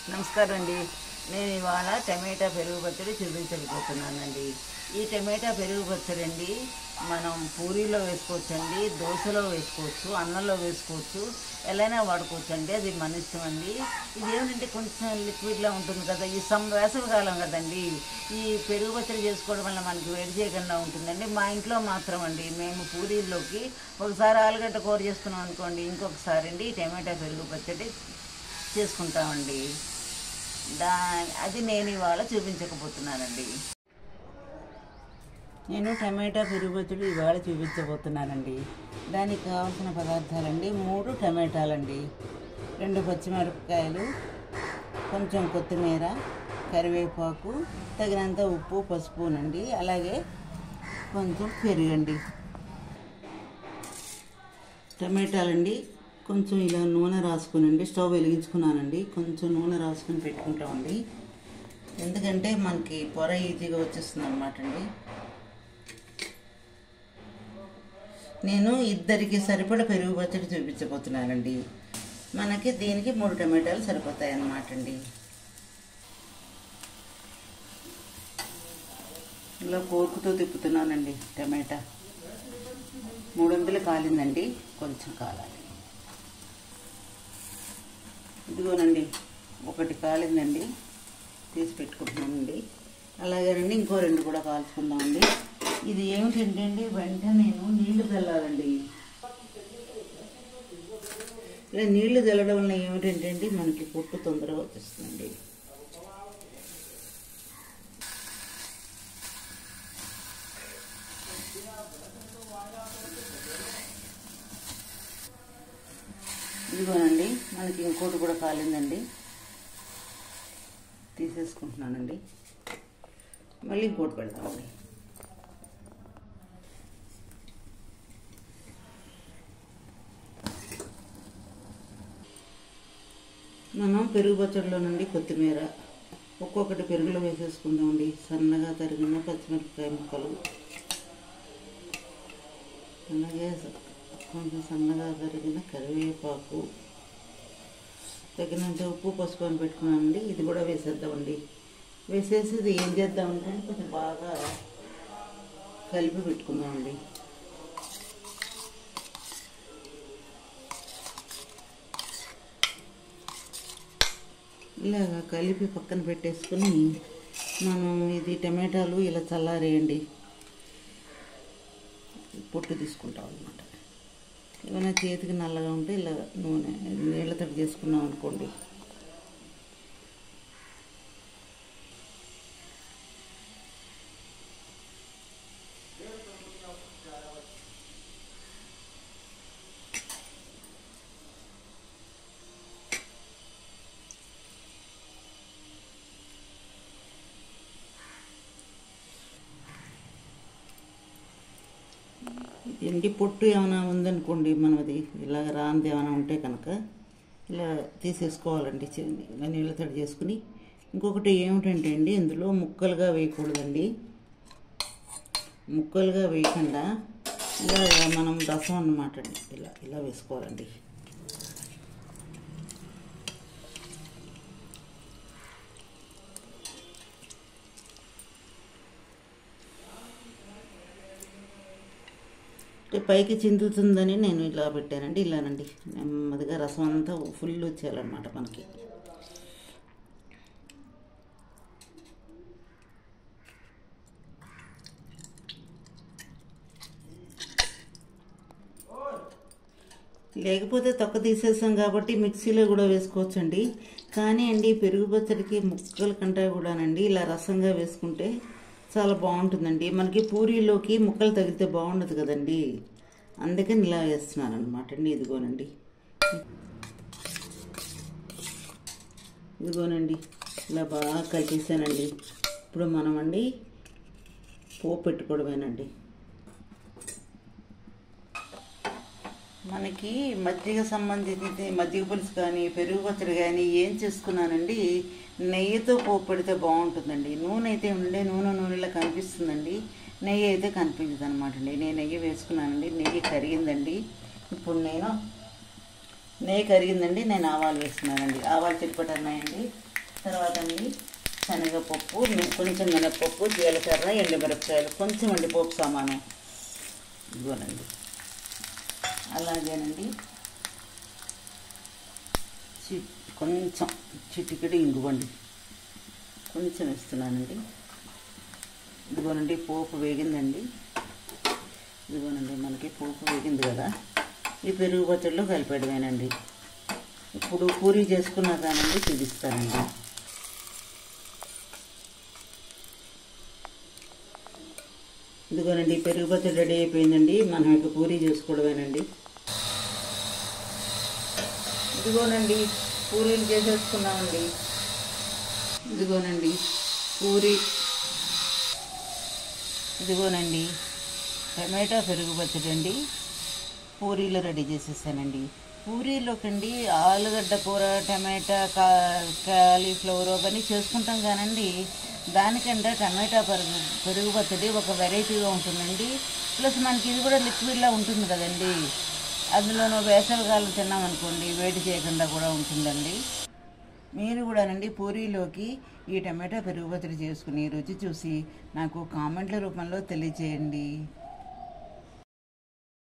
నమస్కారం అండి నేను ఇవాళ టమాటా పెరుగు పచ్చడి చూపించబోతున్నానండి ఈ టమాటా పెరుగు పచ్చడి అండి మనం పూరీలో వేసుకోవచ్చండి దోశలో వేసుకోవచ్చు అన్నంలో వేసుకోవచ్చు ఎలాగైనా వాడుకోవచ్చు అండి అది మన ఇష్టం అండి ఇది ఏమిటంటే కొంచెం లిక్విడ్లా ఉంటుంది కదా ఈ సం వేసవికాలం కదండి ఈ పెరుగు పచ్చడి చేసుకోవడం వల్ల మనకి వేడి చేయకుండా ఉంటుందండి మా ఇంట్లో మాత్రం అండి మేము పూరీల్లోకి ఒకసారి ఆలుగడ్డ కూర చేసుకున్నాం అనుకోండి ఇంకొకసారి అండి ఈ టమాటా పెరుగు పచ్చడి చేసుకుంటామండి దా అది నేను ఇవాళ చూపించకపోతున్నానండి నేను టమాటా పెరుగు పచ్చడి ఇవాళ చూపించబోతున్నానండి దానికి కావాల్సిన పదార్థాలండి మూడు టమాటాలండి రెండు పచ్చిమిరపకాయలు కొంచెం కొత్తిమీర కరివేపాకు తగినంత ఉప్పు పసుపునండి అలాగే కొంచెం పెరుగండి టమాటాలండి కొంచెం ఇలా నూనె రాసుకునండి స్టవ్ వెలిగించుకున్నానండి కొంచెం నూనె రాసుకుని పెట్టుకుంటామండి ఎందుకంటే మనకి పొర ఈజీగా వచ్చేస్తుంది అనమాట అండి నేను ఇద్దరికి సరిపడ పెరుగు పచ్చడి చూపించబోతున్నానండి మనకి దీనికి మూడు టమాటాలు సరిపోతాయి అన్నమాట అండి ఇలా కోరుకుతో తిప్పుతున్నానండి టమాటా మూడు వందలు కాలిందండి కొంచెం కాలాలి ఇదిగోనండి ఒకటి కాలిందండి తీసి పెట్టుకుంటున్నానండి అలాగేనండి ఇంకో రెండు కూడా కాల్చుకుందామండి ఇది ఏమిటంటే అండి వెంటనే నేను నీళ్లు చల్లాలండి ఇలా నీళ్లు చల్లడం వల్ల ఏమిటంటే అండి మనకి పొట్టు తొందరగా వచ్చేస్తుందండి ఇదిగోనండి మనకి ఇంకోటి కూడా కాలిందండి తీసేసుకుంటున్నానండి మళ్ళీ ఇంకోటి పెడతామండి మనం పెరుగు పచ్చడిలో నుండి కొత్తిమీర ఒక్కొక్కటి పెరుగులో వేసేసుకుందామండి సన్నగా తరిగిన పచ్చిమిరపకాయ ముక్కలు అలాగే కొంచెం సన్నగా తరిగిన కరివేపాకు తగినంత ఉప్పు పసుపు అని పెట్టుకున్నానండి ఇది కూడా వేసేద్దామండి వేసేసి ఇది ఏం చేద్దామంటే కొంచెం బాగా కలిపి పెట్టుకుందామండి ఇలాగా కలిపి పక్కన పెట్టేసుకుని మనం ఇది టమాటాలు ఇలా చల్లారేయండి పొట్టు తీసుకుంటాం అనమాట ఏమైనా చేతికి నల్లగా ఉంటే ఇలా నూనె నీళ్ళతో చేసుకున్నాం అనుకోండి దీనికి పొట్టు ఏమైనా ఉందనుకోండి మనది ఇలాగ రాంది ఏమైనా ఉంటే కనుక ఇలా తీసేసుకోవాలండి ఇలా నీళ్ళతో చేసుకుని ఇంకొకటి ఏమిటంటే అండి ఇందులో ముక్కలుగా వేయకూడదండి ముక్కలుగా వేయకుండా ఇలా మనం రసం అన్నమాట అండి ఇలా ఇలా వేసుకోవాలండి అంటే పైకి చిందుతుందని నేను ఇలా పెట్టానండి ఇలానండి నెమ్మదిగా రసం అంతా ఫుల్ వచ్చేయాలన్నమాట మనకి లేకపోతే తొక్క తీసేసాం కాబట్టి మిక్సీలో కూడా వేసుకోవచ్చండి కానీ అండి పెరుగు పచ్చడికి ముక్కల కంటే కూడానండి ఇలా రసంగా వేసుకుంటే చాలా బాగుంటుందండి మనకి పూరీలోకి ముక్కలు తగిలితే బాగుండదు కదండి అందుకని ఇలా వేస్తున్నాను అనమాట అండి ఇదిగోనండి ఇదిగోనండి ఇలా బాగా కలిపేసానండి ఇప్పుడు మనం అండి పోపు పెట్టుకోవడమేనండి మనకి మజ్జిగ సంబంధించి మజ్జిగ పులుసు కానీ పెరుగు పచ్చడి కానీ ఏం చేసుకున్నానండి నెయ్యితో పోపు పెడితే బాగుంటుందండి నూనె అయితే ఉండే నూనె నూనెలా కనిపిస్తుందండి నెయ్యి అయితే కనిపించదు అనమాట అండి నేను నెయ్యి వేసుకున్నానండి నెయ్యి కరిగిందండి ఇప్పుడు నేను నెయ్యి కరిగిందండి నేను ఆవాలు వేసుకున్నానండి ఆవాలు చిట్పట అన్నాయండి తర్వాత అండి శనగపప్పు మి- కొంచెం మినపప్పు జీలకర్ర ఎండుమిరపకాయలు కొంచెం అండి పోపు సామాను ఇదిగోనండి అలాగేనండి చి కొంచెం చిటికెడు ఇంగువండి కొంచెం వేస్తున్నానండి ఇదిగోనండి పోపు వేగిందండి ఇదిగోనండి మనకి పోపు వేగింది కదా ఈ పెరుగు పచ్చడిలో కలిపేయడమేనండి ఇప్పుడు పూరి చేసుకున్నాకానండి చూపిస్తానండి ఇదిగోనండి పెరుగు పచ్చడి రెడీ అయిపోయిందండి మనం ఇక పూరి చేసుకోవడమేనండి ఇదిగోనండి పూరీలు చేసేసుకున్నామండి ఇదిగోనండి పూరి ఇదిగోనండి టమాటా పెరుగు పచ్చడి అండి పూరీలు రెడీ చేసేసానండి పూరీలోకండి ఆలుగడ్డ కూర టమాటా కా కాలీఫ్లవర్ అవన్నీ చేసుకుంటాం కానండి దానికంటే టమాటా పెరుగు పెరుగు పచ్చడి ఒక వెరైటీగా ఉంటుందండి ప్లస్ మనకి ఇది కూడా లిక్విడ్లా ఉంటుంది కదండి అందులోనూ వేసవికాలం తిన్నామనుకోండి వేడి చేయకుండా కూడా ఉంటుందండి మీరు కూడానండి పూరీలోకి ఈ టమాటా పెరుగు పచ్చడి చేసుకుని రుచి చూసి నాకు కామెంట్ల రూపంలో తెలియచేయండి